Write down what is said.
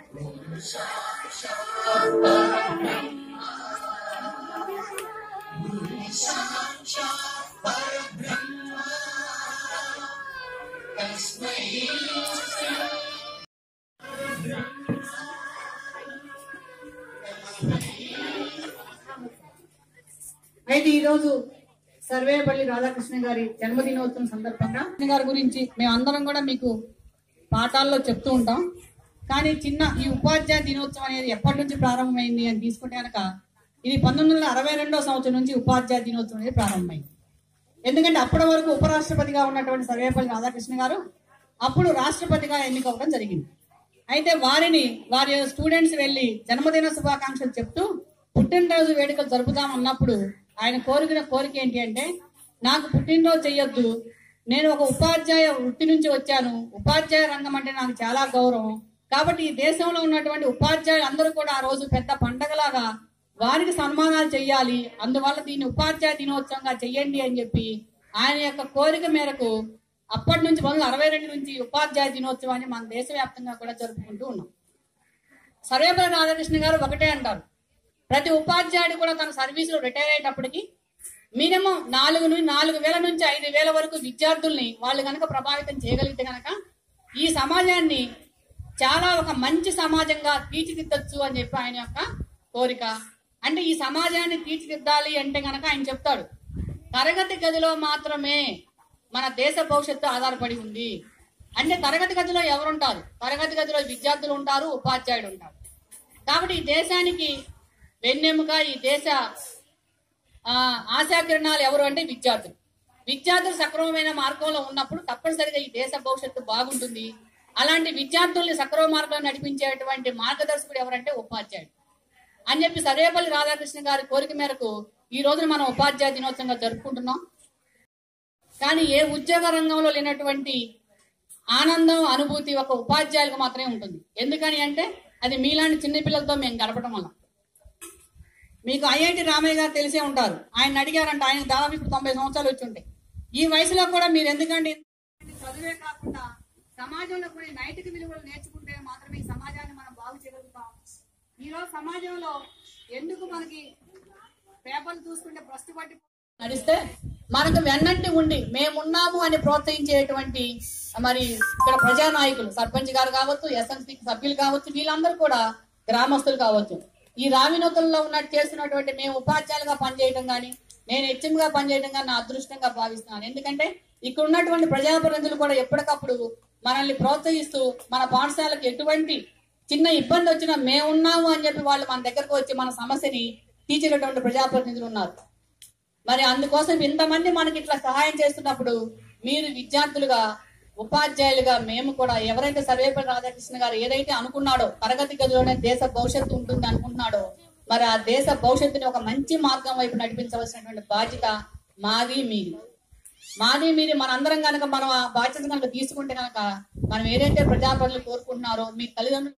అయితే ఈ రోజు సర్వేపల్లి రాధాకృష్ణ గారి జన్మదినోత్సవం సందర్భంగా కృష్ణ గారి గురించి మేము అందరం కూడా మీకు పాఠాల్లో చెప్తూ ఉంటాం కానీ చిన్న ఈ ఉపాధ్యాయ దినోత్సవం అనేది ఎప్పటి నుంచి ప్రారంభమైంది అని తీసుకుంటే కనుక ఇది పంతొమ్మిది వందల అరవై రెండో సంవత్సరం నుంచి ఉపాధ్యాయ దినోత్సవం అనేది ప్రారంభమైంది ఎందుకంటే అప్పటి వరకు ఉపరాష్ట్రపతిగా ఉన్నటువంటి సర్వేపల్లి రాధాకృష్ణ గారు అప్పుడు రాష్ట్రపతిగా ఎన్నికవడం జరిగింది అయితే వారిని వారి స్టూడెంట్స్ వెళ్ళి జన్మదిన శుభాకాంక్షలు చెప్తూ పుట్టినరోజు వేడుకలు జరుపుదామన్నప్పుడు ఆయన కోరిన కోరిక ఏంటి అంటే నాకు పుట్టినరోజు చెయ్యొద్దు నేను ఒక ఉపాధ్యాయ వృత్తి నుంచి వచ్చాను ఉపాధ్యాయ రంగం అంటే నాకు చాలా గౌరవం కాబట్టి ఈ దేశంలో ఉన్నటువంటి ఉపాధ్యాయులు అందరూ కూడా ఆ రోజు పెద్ద పండగలాగా వారికి సన్మానాలు చెయ్యాలి అందువల్ల దీన్ని ఉపాధ్యాయ దినోత్సవంగా చెయ్యండి అని చెప్పి ఆయన యొక్క కోరిక మేరకు అప్పటి నుంచి పంతొమ్మిది అరవై రెండు నుంచి ఉపాధ్యాయ దినోత్సవాన్ని మన దేశవ్యాప్తంగా కూడా జరుపుకుంటూ ఉన్నాం సర్వేపల్లి రాధాకృష్ణ గారు ఒకటే అంటారు ప్రతి ఉపాధ్యాయుడు కూడా తన సర్వీసులో రిటైర్ అయ్యేటప్పటికి మినిమం నాలుగు నుంచి నాలుగు వేల నుంచి ఐదు వేల వరకు విద్యార్థుల్ని వాళ్ళు కనుక ప్రభావితం చేయగలిగితే కనుక ఈ సమాజాన్ని చాలా ఒక మంచి సమాజంగా తీర్చిదిద్దొచ్చు అని చెప్పి ఆయన యొక్క కోరిక అంటే ఈ సమాజాన్ని తీర్చిదిద్దాలి అంటే కనుక ఆయన చెప్తాడు తరగతి గదిలో మాత్రమే మన దేశ భవిష్యత్తు ఆధారపడి ఉంది అంటే తరగతి గదిలో ఎవరుంటారు తరగతి గదిలో విద్యార్థులు ఉంటారు ఉపాధ్యాయుడు ఉంటారు కాబట్టి ఈ దేశానికి వెన్నెముక ఈ దేశ ఆ, ఆశాకిరణాలు ఎవరు అంటే విద్యార్థులు విద్యార్థులు సక్రమమైన మార్గంలో ఉన్నప్పుడు తప్పనిసరిగా ఈ దేశ భవిష్యత్తు బాగుంటుంది అలాంటి విద్యార్థుల్ని సక్రమ మార్గంలో నడిపించేటువంటి మార్గదర్శకుడు ఎవరంటే ఉపాధ్యాయుడు అని చెప్పి సర్వేపల్లి రాధాకృష్ణ గారి కోరిక మేరకు ఈ రోజున మనం ఉపాధ్యాయ దినోత్సవంగా జరుపుకుంటున్నాం కానీ ఏ ఉద్యోగ రంగంలో లేనటువంటి ఆనందం అనుభూతి ఒక ఉపాధ్యాయులకు మాత్రమే ఉంటుంది ఎందుకని అంటే అది మీలాంటి చిన్న పిల్లలతో మేము గడపడం వల్ల మీకు ఐఐటి రామయ్య గారు తెలిసే ఉంటారు ఆయన అడిగారంట ఆయన దాదాపు ఇప్పుడు తొంభై సంవత్సరాలు వచ్చి ఉంటాయి ఈ వయసులో కూడా మీరు ఎందుకంటే చదువే కాకుండా సమాజంలో కూడా ఈ నైతిక విలువలు నేర్చుకుంటే మాత్రమే ఈ సమాజాన్ని మనం బాగు చేయగలుగుతాం ఈ రోజు సమాజంలో ఎందుకు మనకి పేపర్లు చూసుకుంటే ప్రస్తు పట్టి నడిస్తే మనకు వెన్నంటి ఉండి మేమున్నాము అని ప్రోత్సహించేటువంటి మరి ఇక్కడ ప్రజానాయకులు సర్పంచ్ గారు కావచ్చు ఎస్ఎంసీ సభ్యులు కావచ్చు వీళ్ళందరూ కూడా గ్రామస్తులు కావచ్చు ఈ రావినూతల్లో ఉన్నట్టు చేస్తున్నటువంటి మేము ఉపాధ్యాయులుగా పనిచేయడం కానీ నేను హెచ్ఎం గా పనిచేయడం కానీ నా అదృష్టంగా భావిస్తున్నాను ఎందుకంటే ఇక్కడ ఉన్నటువంటి ప్రజాప్రతినిధులు కూడా ఎప్పటికప్పుడు మనల్ని ప్రోత్సహిస్తూ మన పాఠశాలకు ఎటువంటి చిన్న ఇబ్బంది వచ్చినా మేమున్నాము అని చెప్పి వాళ్ళు మన దగ్గరకు వచ్చి మన సమస్యని తీర్చేటటువంటి ప్రజాప్రతినిధులు ఉన్నారు మరి అందుకోసం ఇంతమంది మనకి ఇట్లా సహాయం చేస్తున్నప్పుడు మీరు విద్యార్థులుగా ఉపాధ్యాయులుగా మేము కూడా ఎవరైతే సర్వేపల్లి రాధాకృష్ణ గారు ఏదైతే అనుకున్నాడో తరగతి గదిలోనే దేశ భవిష్యత్తు ఉంటుంది అనుకుంటున్నాడో మరి ఆ దేశ భవిష్యత్తుని ఒక మంచి మార్గం వైపు నడిపించవలసినటువంటి బాధ్యత మాది మీది మాది మీది మనందరం కనుక మనం ఆ బాధ్యత కనుక తీసుకుంటే కనుక మనం ఏదైతే ప్రజాప్రతినిధులు కోరుకుంటున్నారో మీ తల్లిదండ్రులు